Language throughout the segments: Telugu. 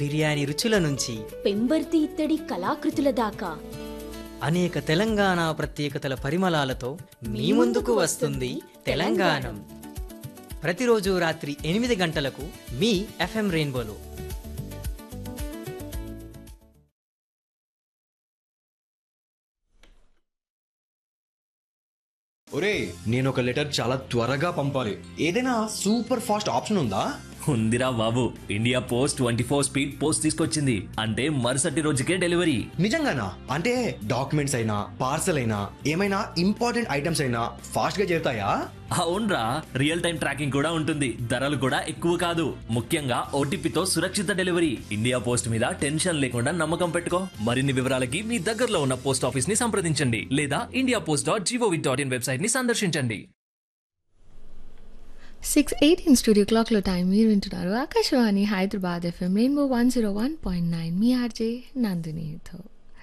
బిర్యానీ రుచుల నుంచి పెంబర్తి ఇత్తడి కళాకృతుల దాకా అనేక తెలంగాణ ప్రత్యేకతల పరిమళాలతో మీ ముందుకు వస్తుంది తెలంగాణం ప్రతిరోజు రాత్రి ఎనిమిది గంటలకు మీ ఎఫ్ఎం రెయిన్బోలో ఒరే నేను ఒక లెటర్ చాలా త్వరగా పంపాలి ఏదైనా సూపర్ ఫాస్ట్ ఆప్షన్ ఉందా ఉందిరా బాబు India post twenty four speed post తీసుకొచ్చింది అంటే మరుసటి రోజుకే డెలివరీ నిజంగానా అంటే డాక్యుమెంట్స్ అయినా పార్సల్ అయినా ఏమైనా ఇంపార్టెంట్ ఐటమ్స్ అయినా ఫాస్ట్ గా చేరుతాయా అవునరా రియల్ టైం ట్రాకింగ్ కూడా ఉంటుంది ధరలు కూడా ఎక్కువ కాదు ముఖ్యంగా ఓటీపీతో సురక్షిత డెలివరీ ఇండియా పోస్ట్ మీద టెన్షన్ లేకుండా నమ్మకం పెట్టుకో మరిన్ని వివరాలకి మీ దగ్గరలో ఉన్న పోస్ట్ ఆఫీస్ ని సంప్రదించండి లేదా India post dot gov dot in website ని సందర్శించండి సిక్స్ ఎయిటీన్ స్టూడియో క్లాక్లో టైం మీరు వింటున్నారు Akashvani Hyderabad FM Rainbow one zero one point nine మీ ఆర్జే నందినితో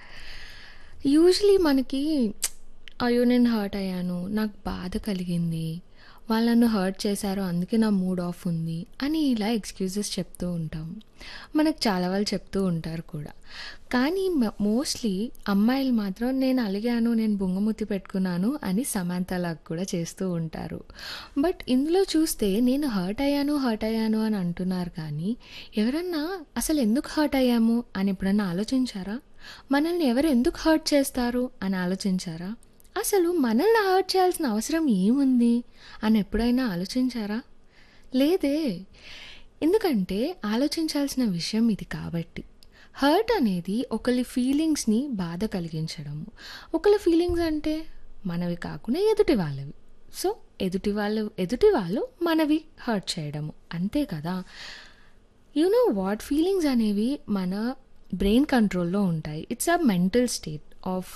యూజువలీ మనకి అయ్యో నేను హర్ట్ అయ్యాను నాకు బాధ కలిగింది వాళ్ళు నన్ను హర్ట్ చేశారు అందుకే నా మూడ్ ఆఫ్ ఉంది అని ఇలా ఎక్స్క్యూజెస్ చెప్తూ ఉంటాం మనకు చాలా వాళ్ళు చెప్తూ ఉంటారు కూడా కానీ మోస్ట్లీ అమ్మాయిలు మాత్రం నేను అలిగాను నేను బొంగముత్తి పెట్టుకున్నాను అని సమాంతలాగా కూడా చేస్తూ ఉంటారు బట్ ఇందులో చూస్తే నేను హర్ట్ అయ్యాను హర్ట్ అయ్యాను అని అంటున్నారు కానీ ఎవరన్నా అసలు ఎందుకు హర్ట్ అయ్యాము అని ఎప్పుడన్నా ఆలోచించారా మనల్ని ఎవరు ఎందుకు హర్ట్ చేస్తారు అని ఆలోచించారా అసలు మనల్ని హర్ట్ చేయాల్సిన అవసరం ఏముంది అని ఎప్పుడైనా ఆలోచించారా లేదే ఎందుకంటే ఆలోచించాల్సిన విషయం ఇది కాబట్టి హర్ట్ అనేది ఒకరి ఫీలింగ్స్ని బాధ కలిగించడము ఒకరి ఫీలింగ్స్ అంటే మనవి కాకుండా ఎదుటి వాళ్ళవి సో ఎదుటి వాళ్ళు ఎదుటి వాళ్ళు మనవి హర్ట్ చేయడము అంతే కదా యు నో వాట్ ఫీలింగ్స్ అనేవి మన బ్రెయిన్ కంట్రోల్లో ఉంటాయి it's a mental state of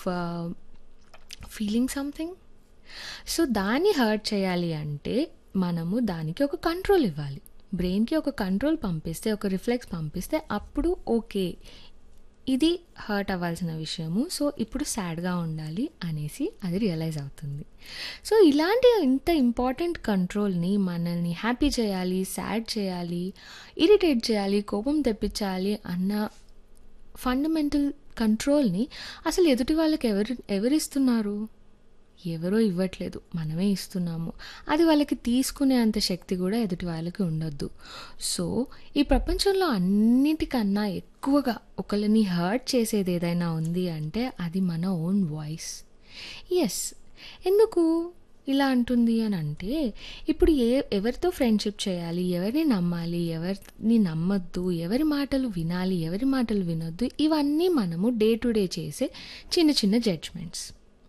feeling something so దాన్ని హర్ట్ చేయాలి అంటే మనము దానికి ఒక కంట్రోల్ ఇవ్వాలి బ్రెయిన్కి ఒక కంట్రోల్ పంపిస్తే ఒక రిఫ్లెక్స్ పంపిస్తే అప్పుడు ఓకే ఇది హర్ట్ అవ్వాల్సిన విషయము సో ఇప్పుడు సాడ్గా ఉండాలి అనేసి అది రియలైజ్ అవుతుంది సో ఇలాంటి ఇంత ఇంపార్టెంట్ కంట్రోల్ని మనల్ని హ్యాపీ చేయాలి సాడ్ చేయాలి ఇరిటేట్ చేయాలి కోపం తెప్పించాలి అన్న ఫండమెంటల్ కంట్రోల్ని అసలు ఎదుటి వాళ్ళకి ఎవరు ఎవరిస్తున్నారు ఎవరో ఇవ్వట్లేదు మనమే ఇస్తున్నాము అది వాళ్ళకి తీసుకునే అంత శక్తి కూడా ఎదుటి వాళ్ళకి ఉండొద్దు సో ఈ ప్రపంచంలో అన్నిటికన్నా ఎక్కువగా ఒకరిని హర్ట్ చేసేది ఏదైనా ఉంది అంటే అది మన ఓన్ వాయిస్ ఎస్ ఎందుకు ఇలా అంటుంది అని అంటే ఇప్పుడు ఏ ఎవరితో ఫ్రెండ్షిప్ చేయాలి ఎవరిని నమ్మాలి ఎవరిని నమ్మొద్దు ఎవరి మాటలు వినాలి ఎవరి మాటలు వినొద్దు ఇవన్నీ మనము డే టు డే చేసే చిన్న చిన్న జడ్జ్మెంట్స్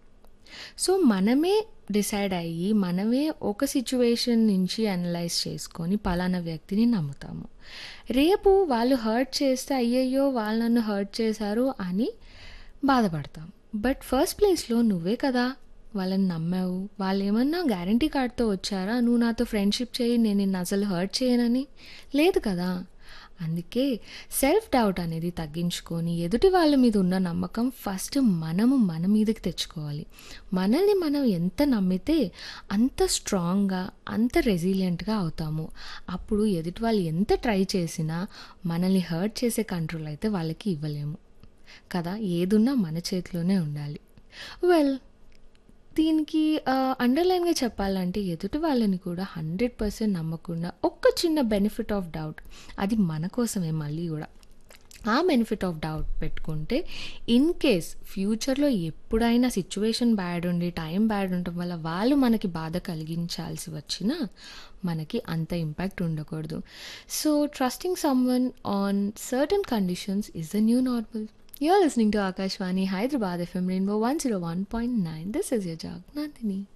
సో మనమే డిసైడ్ అయ్యి మనమే ఒక సిచ్యువేషన్ నుంచి అనలైజ్ చేసుకొని పలానా వ్యక్తిని నమ్ముతాము రేపు వాళ్ళు హర్ట్ చేస్తే అయ్యయ్యో వాళ్ళు నన్ను హర్ట్ చేశారు అని బాధపడతాం బట్ ఫస్ట్ ప్లేస్లో నువ్వే కదా వాళ్ళని నమ్మావు వాళ్ళు ఏమన్నా గ్యారంటీ కార్డ్తో వచ్చారా నువ్వు నాతో ఫ్రెండ్షిప్ చేయి నేను నిన్ను అసలు హర్ట్ చేయనని లేదు కదా అందుకే సెల్ఫ్ డౌట్ అనేది తగ్గించుకొని ఎదుటి వాళ్ళ మీద ఉన్న నమ్మకం ఫస్ట్ మనము మన మీదకి తెచ్చుకోవాలి మనల్ని మనం ఎంత నమ్మితే అంత స్ట్రాంగ్గా అంత రెసిలియంట్గా అవుతాము అప్పుడు ఎదుటి వాళ్ళు ఎంత ట్రై చేసినా మనల్ని హర్ట్ చేసే కంట్రోల్ అయితే వాళ్ళకి ఇవ్వలేము కదా ఏదున్నా మన చేతిలోనే ఉండాలి వెల్ దీనికి అండర్లైన్గా చెప్పాలంటే ఎదుటి వాళ్ళని కూడా హండ్రెడ్ పర్సెంట్ నమ్మకుండా ఒక్క చిన్న బెనిఫిట్ ఆఫ్ డౌట్ అది మన కోసమే మళ్ళీ కూడా ఆ బెనిఫిట్ ఆఫ్ డౌట్ పెట్టుకుంటే ఇన్ కేస్ ఫ్యూచర్లో ఎప్పుడైనా సిచ్యువేషన్ బ్యాడ్ ఉండి టైం బ్యాడ్ ఉండటం వల్ల వాళ్ళు మనకి బాధ కలిగించాల్సి వచ్చినా మనకి అంత ఇంపాక్ట్ ఉండకూడదు so trusting someone on certain conditions is the new normal You're listening to Akashvani Hyderabad FM Rainbow 101.9. This is your Jog Nandini.